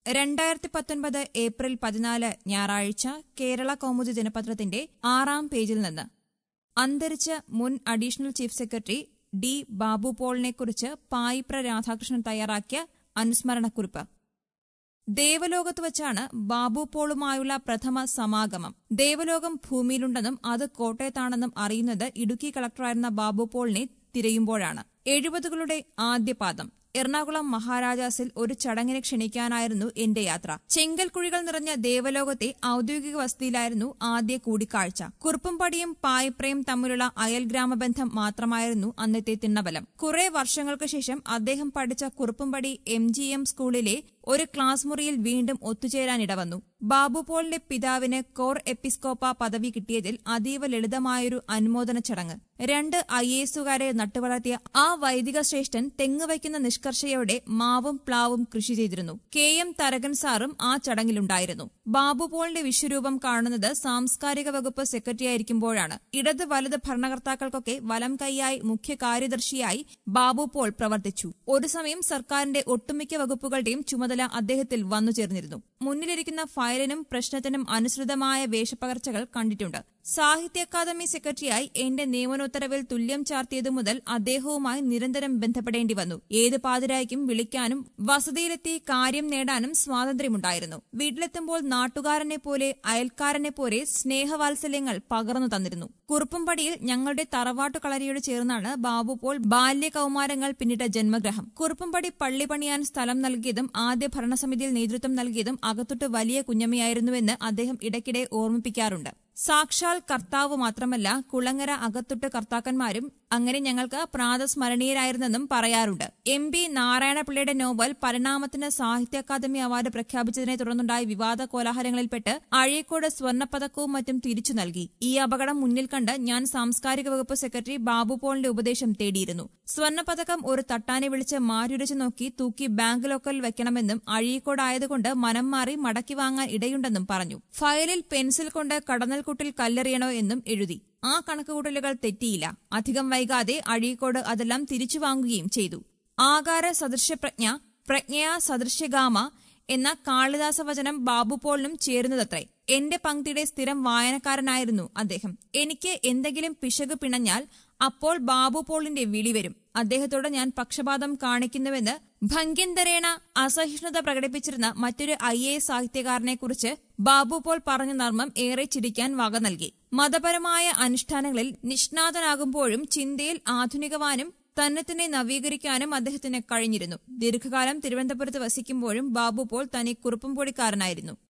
രണ്ടായിരത്തി പത്തൊൻപത് ഏപ്രിൽ പതിനാല് ഞായറാഴ്ച കേരള കൗമുദി ദിനപത്രത്തിന്റെ ആറാം പേജിൽ നിന്ന് അന്തരിച്ച മുൻ additional chief secretary D Babu പോളിനെക്കുറിച്ച് പായിപ്ര രാധാകൃഷ്ണൻ തയ്യാറാക്കിയ അനുസ്മരണക്കുറിപ്പ് ദേവലോകത്ത് വച്ചാണ് ബാബു പോളുമായുള്ള പ്രഥമ സമാഗമം ദേവലോകം ഭൂമിയിലുണ്ടെന്നും അത് കോട്ടയത്താണെന്നും അറിയുന്നത് ഇടുക്കി കളക്ടറായിരുന്ന ബാബു പോളിനെ തിരയുമ്പോഴാണ് എഴുപതുകളുടെ ആദ്യപാദം എറണാകുളം മഹാരാജാസിൽ ഒരു ചടങ്ങിനെ ക്ഷണിക്കാനായിരുന്നു എന്റെ യാത്ര ചെങ്കൽക്കുഴികൾ നിറഞ്ഞ ദേവലോകത്തെ ഔദ്യോഗിക വസതിയിലായിരുന്നു ആദ്യ കൂടിക്കാഴ്ച കുറുപ്പുംപടിയും പായിപ്രയും തമ്മിലുള്ള അയൽ ഗ്രാമബന്ധം മാത്രമായിരുന്നു അന്നത്തെ തിണ്ണബലം കുറെ വർഷങ്ങൾക്ക് ശേഷം അദ്ദേഹം പഠിച്ച കുറുപ്പുംപടി എം ജി എം സ്കൂളിലെ ഒരു ക്ലാസ് മുറിയിൽ വീണ്ടും ഒത്തുചേരാനിടവന്നു ബാബു പോളിന്റെ പിതാവിന് കോർ എപ്പിസ്കോപ്പ പദവി കിട്ടിയതിൽ അതീവ ലളിതമായൊരു അനുമോദന ചടങ്ങ് രണ്ട് ഐ എസുകാരെ നട്ടുവളർത്തിയ ആ വൈദിക ശ്രേഷ്ഠൻ തെങ്ങ് വയ്ക്കുന്ന നിഷ്കർഷയോടെ മാവും പ്ലാവും കൃഷി ചെയ്തിരുന്നു കെ എം തരകൻ സാറും ആ ചടങ്ങിലുണ്ടായിരുന്നു ബാബു പോളിന്റെ വിശ്വരൂപം കാണുന്നത് സാംസ്കാരിക വകുപ്പ് സെക്രട്ടറിയായിരിക്കുമ്പോഴാണ് ഇടത് വലത് ഭരണകർത്താക്കൾക്കൊക്കെ വലം കൈയായി മുഖ്യ കാര്യദർശിയായി ബാബു പോൾ പ്രവർത്തിച്ചു ഒരു സമയം സർക്കാരിന്റെ ഒട്ടുമിക്ക വകുപ്പുകളുടെയും ചുമതല അദ്ദേഹത്തിൽ വന്നു ചേർന്നിരുന്നു മുന്നിലിരിക്കുന്ന ഫയലിനും പ്രശ്നത്തിനും അനുസൃതമായ വേഷപ്പകർച്ചകൾ കണ്ടിട്ടുണ്ട് സാഹിത്യ അക്കാദമി സെക്രട്ടറിയായി എന്റെ നിയമനോത്തരവിൽ തുല്യം ചാർത്തിയതു മുതൽ അദ്ദേഹവുമായി നിരന്തരം ബന്ധപ്പെടേണ്ടി വന്നു ഏത് പാതിരായ്ക്കും വിളിക്കാനും വസതിയിലെത്തി കാര്യം നേടാനും സ്വാതന്ത്ര്യമുണ്ടായിരുന്നു വീട്ടിലെത്തുമ്പോൾ നാട്ടുകാരനെ പോലെ അയൽക്കാരനെ പോലെ സ്നേഹവാത്സല്യങ്ങൾ പകർന്നു തന്നിരുന്നു കുറുപ്പുംപടിയിൽ ഞങ്ങളുടെ തറവാട്ടു കളരിയോട് ചേർന്നാണ് ബാബു പോൾ ബാല്യ കൌമാരങ്ങൾ പിന്നിട്ട ജന്മഗ്രഹം കുറുപ്പുംപടി പള്ളി പണിയാൻ സ്ഥലം നൽകിയതും ആദ്യ ഭരണസമിതിയിൽ നേതൃത്വം നൽകിയതും അകത്തൊട്ട് വലിയ കുഞ്ഞമ്മയായിരുന്നുവെന്ന് അദ്ദേഹം ഇടയ്ക്കിടെ ഓർമ്മിപ്പിക്കാറുണ്ട് സാക്ഷാൽ കർത്താവ് മാത്രമല്ല കുളങ്ങര അകത്തൊട്ട് കർത്താക്കന്മാരും അങ്ങനെ ഞങ്ങൾക്ക് പ്രാതസ്മരണീയരായിരുന്നെന്നും പറയാറുണ്ട് എം പി നാരായണപിള്ളയുടെ നോവൽ പരിണാമത്തിന് സാഹിത്യ അക്കാദമി അവാർഡ് പ്രഖ്യാപിച്ചതിനെ തുടർന്നുണ്ടായ വിവാദ കോലാഹലങ്ങളിൽപ്പെട്ട് അഴീക്കോട് സ്വർണ്ണപ്പതക്കവും മറ്റും തിരിച്ചു നൽകി ഈ അപകടം മുന്നിൽ കണ്ട് ഞാൻ സാംസ്കാരിക വകുപ്പ് സെക്രട്ടറി ബാബു പോളിന്റെ ഉപദേശം തേടിയിരുന്നു സ്വർണ്ണപ്പതക്കം ഒരു തട്ടാനെ വിളിച്ച് മാറ്റുരച്ചു നോക്കി തൂക്കി ബാങ്ക് ലോക്കറിൽ വെക്കണമെന്നും അഴീക്കോടായതുകൊണ്ട് മനം മാറി മടക്കി വാങ്ങാൻ ഇടയുണ്ടെന്നും പറഞ്ഞു ഫയലിൽ പെൻസിൽ കൊണ്ട് കടന്നൽക്കുട്ടിൽ കല്ലെറിയണോ എന്നും എഴുതി ആ കണക്കുകൂട്ടലുകൾ തെറ്റിയില്ല അധികം വൈകാതെ അഴീക്കോട് അതെല്ലാം തിരിച്ചു വാങ്ങുകയും ചെയ്തു ആകാര സദൃശ്യപ്രജ്ഞ പ്രജ്ഞയാ സദൃശ്യഗാമ എന്ന കാളിദാസ വചനം ബാബു പോളിനും ചേരുന്നതത്രേ എന്റെ പങ്ക്തിയുടെ സ്ഥിരം വായനക്കാരനായിരുന്നു അദ്ദേഹം എനിക്ക് എന്തെങ്കിലും പിശക് പിണഞ്ഞാൽ അപ്പോൾ ബാബു പോളിന്റെ വിളി വരും അദ്ദേഹത്തോട് ഞാൻ പക്ഷപാതം കാണിക്കുന്നുവെന്ന് ഭംഗ്യന്തരേണ അസഹിഷ്ണുത പ്രകടിപ്പിച്ചിരുന്ന മറ്റൊരു ഐ എ എസ് സാഹിത്യകാരനെക്കുറിച്ച് ബാബു പോൾ പറഞ്ഞ നർമ്മം ഏറെ ചിരിക്കാൻ വക നൽകി മതപരമായ അനുഷ്ഠാനങ്ങളിൽ നിഷ്ണാതനാകുമ്പോഴും ചിന്തയിൽ ആധുനികവാനും തന്നെ തന്നെ നവീകരിക്കാനും അദ്ദേഹത്തിന് കഴിഞ്ഞിരുന്നു ദീർഘകാലം തിരുവനന്തപുരത്ത് വസിക്കുമ്പോഴും ബാബു പോൾ തനി കുറുപ്പുംപൊടിക്കാരനായിരുന്നു